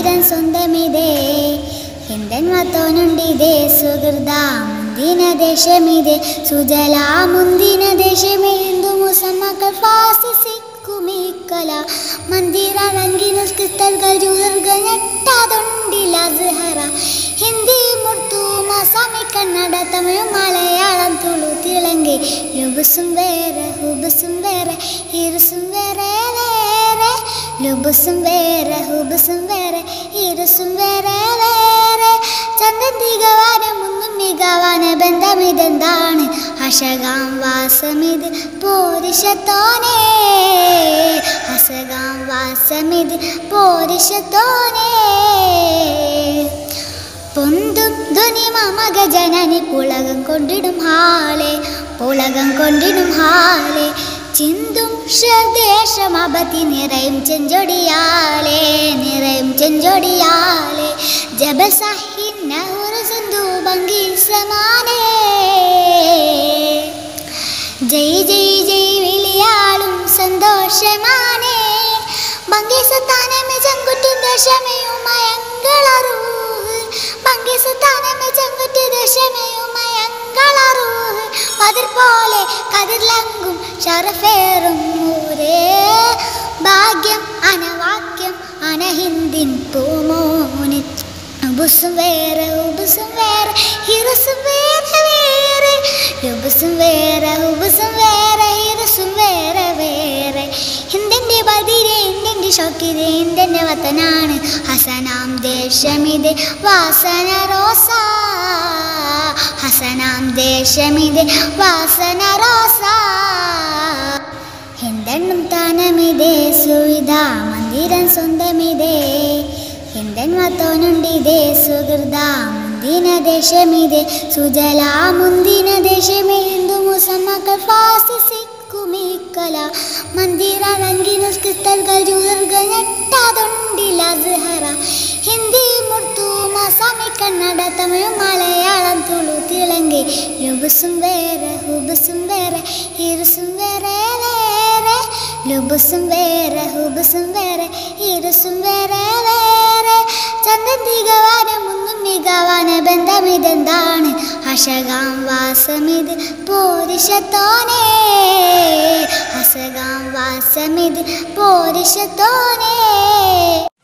മന്ദിരം സ്വന്തമിതേ ഹിന്ദൻ മത്തോനുണ്ടിതേ സുഹൃത മുന്തിന ദേശമിതേ സുജല മുന്തിന ദേശമേ ഹിന്ദു മുസമ്മക്കൾ ഫാസിസിക്കുമീക്കല മന്ദിര ರಂಗಿನ ಕ್ರಿಸ್ತಲ್കൾ ജൂതർകൾ ഞെട്ടാതൊണ്ടില്ല അസ്ഹറ ഹിന്ദി മുർത്തു മസാമി കന്നഡ തമിഴ് മലയാളം തുളു തിളങ്കി ലുബുസും വേറെ ഹുബുസും വേറെ ഇരുസും വേറെ വേറെ ലുബുസും വേറെ ഹുബുസും വേറെ ഇരുസും വേറെ വേറെ ചന്തൻ തികവാന മുന്നും മികവാന ബന്ധമിതെന്താണ് അശകാം വാസമിത് പോരിഷത്തോനേ അസകാം വാസമിത് പോരിഷത്തോനേ പൊന്തും ധ്വനി മമക ജനനി പുളകം കൊണ്ടിടും ഹാളെ പുളകം കൊണ്ടിടും ഹാളെ ചിന്തും ദേശമപതി നിറയും ചെഞ്ചൊടിയാളെ നിറയും ചെഞ്ചൊടിയാളെ ജബസഹിന്ന ഒരു സിന്ധു ഭംഗി സമാനേ ജയ് ജയ് ജയ് വിളിയാളും സന്തോഷമാനേ ഭംഗി സത്താനമേ ചങ്കുറ്റി ദശമയുമയങ്ങളറൂ ഭംഗി സത്താനമേ ചങ്കുറ്റി ദശമയുമയങ്ങളറൂ മതിർ പോലെ കതിർലങ്കും ഷറഫേറും ഊരേ ഭാഗ്യം അനവാക്യം അനഹിന്ദിൻ പൂമോനി ഉബുസും വേറെ ഉബുസും വേറെ ഹിറസും വേറെ വേറെ ഉബുസും വേറെ ഉബുസും വേറെ ഹിറസും വേറെ വേറെ ഹിന്ദൻ്റെ ബദിരെ ഹിന്ദൻ്റെ ഷോക്കിരെ ഹിന്ദൻ്റെ വത്തനാണ് ഹസനാം ദേശമിത് വാസന റോസ ഹസനാം ദേശമിത് വാസന റോസ ഹിന്ദണ്ണും താനമിതേ സുവിധ മന്ദിരം സ്വന്തമിതേ ഹിന്ദൻ മത്തോനുണ്ടിതേ സുഹൃത മുന്തിന ദേശമിതേ സുജല മുന്തിന ദേശമേ ഹിന്ദു മുസമ്മക്കൾ ഫാസിസിക്കുമീക്കല മന്ദിര ರಂಗಿನ ಕ್ರಿಸ್ತಲ್കൾ ജൂതർകൾ ഞെട്ടാതൊണ്ടില്ല അസ്ഹറ ഹിന്ദി മുർത്തു മസാമി കന്നഡ തമിഴ് മലയാളം തുളു തിളങ്കി ലുബുസും വേറെ ഹുബുസും വേറെ ഇരുസും വേറെ വേറെ ലുബുസും വേറെ ഹുബുസും വേറെ ഇരുസും വേറെ വേറെ ചന്തൻ തികവാന മുന്നും മികവാന ബന്ധമിതെന്താണ് അശകാം വാസമിത് പോരിഷത്തോനേ അസകാം വാസമിത് പോരിഷത്തോനേ